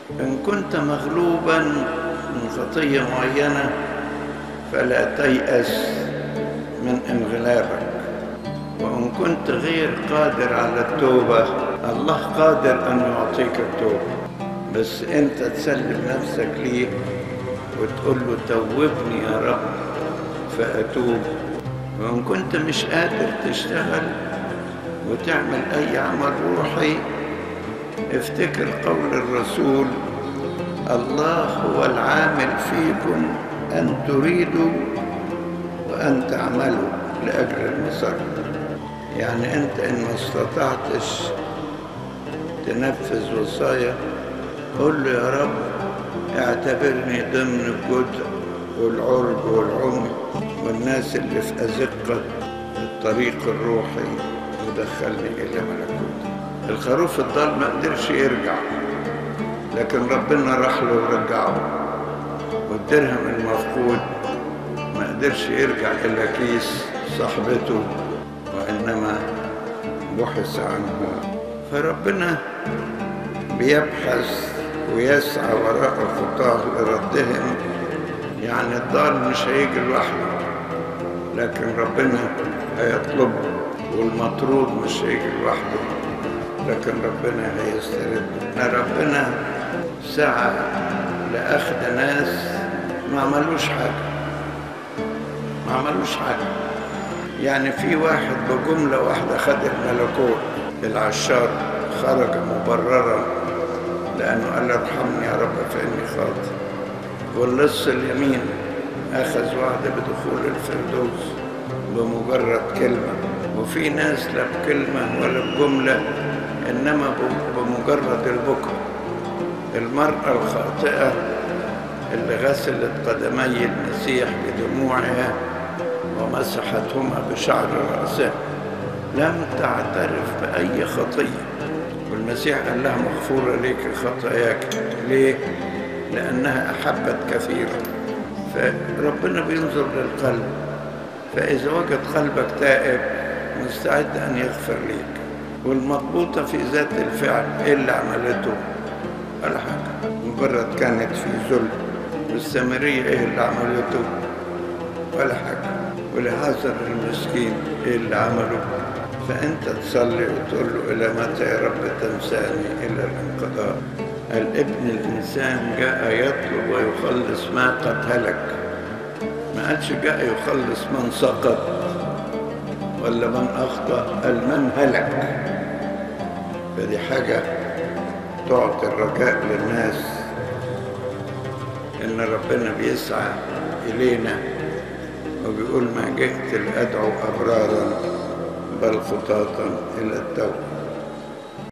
إن كنت مغلوبا من خطية معينة فلا تيأس من انغلابك وإن كنت غير قادر على التوبة الله قادر أن يعطيك التوبة بس أنت تسلم نفسك ليه وتقول له توبني يا رب فأتوب وإن كنت مش قادر تشتغل وتعمل أي عمل روحي افتكر قول الرسول الله هو العامل فيكم أن تريدوا وأن تعملوا لأجل المسار يعني أنت إن ما استطعتش تنفذ وصايا قل له يا رب اعتبرني ضمن الجدع والعرج والعمي والناس اللي في أزقة الطريق الروحي ودخلني إلى ملكوتك الخروف الضال ما قدرش يرجع لكن ربنا راح له ورجعه والدرهم المفقود ما قدرش يرجع إلى كيس صاحبته وإنما بحث عنه فربنا بيبحث ويسعى وراء الخطاه لردهم يعني الضال مش هيجي لوحده لكن ربنا هيطلبه والمطرود مش هيجي لوحده لكن ربنا هيسترد ربنا سعى لأخذ ناس ما عملوش حاجة ما عملوش حاجة يعني في واحد بجملة واحدة خد الملكوت العشار خرج مبررا لأنه قال ارحمني يا رب فإني خاطئ واللص اليمين أخذ وعد بدخول الفردوس بمجرد كلمة وفي ناس لا بكلمة ولا بجملة إنما بمجرد البكاء المرأة الخاطئة اللي غسلت قدمي المسيح بدموعها ومسحتهما بشعر رأسها لم تعترف بأي خطية والمسيح قال لها مغفورة لك خطاياك ليه؟ لأنها أحبت كثيرا فربنا بينظر للقلب فإذا وجد قلبك تائب مستعد أن يغفر لك والمضبوطة في ذات الفعل إيه اللي عملته؟ ولا حاجة مجرد كانت في ذل والسامرية إيه اللي عملته؟ ولا حاجة ولهذا المسكين إيه اللي عمله؟ فأنت تصلي وتقول له إلى متى يا رب تنساني إلى الانقضاء الابن الإنسان جاء يطلب ويخلص ما قد هلك ما قالش جاء يخلص من سقط ولا من أخطأ قال من هلك فدي حاجة تعطي الرجاء للناس إن ربنا بيسعى إلينا وبيقول ما جئت لأدعو أبرارا بل خطاطا إلى التوبة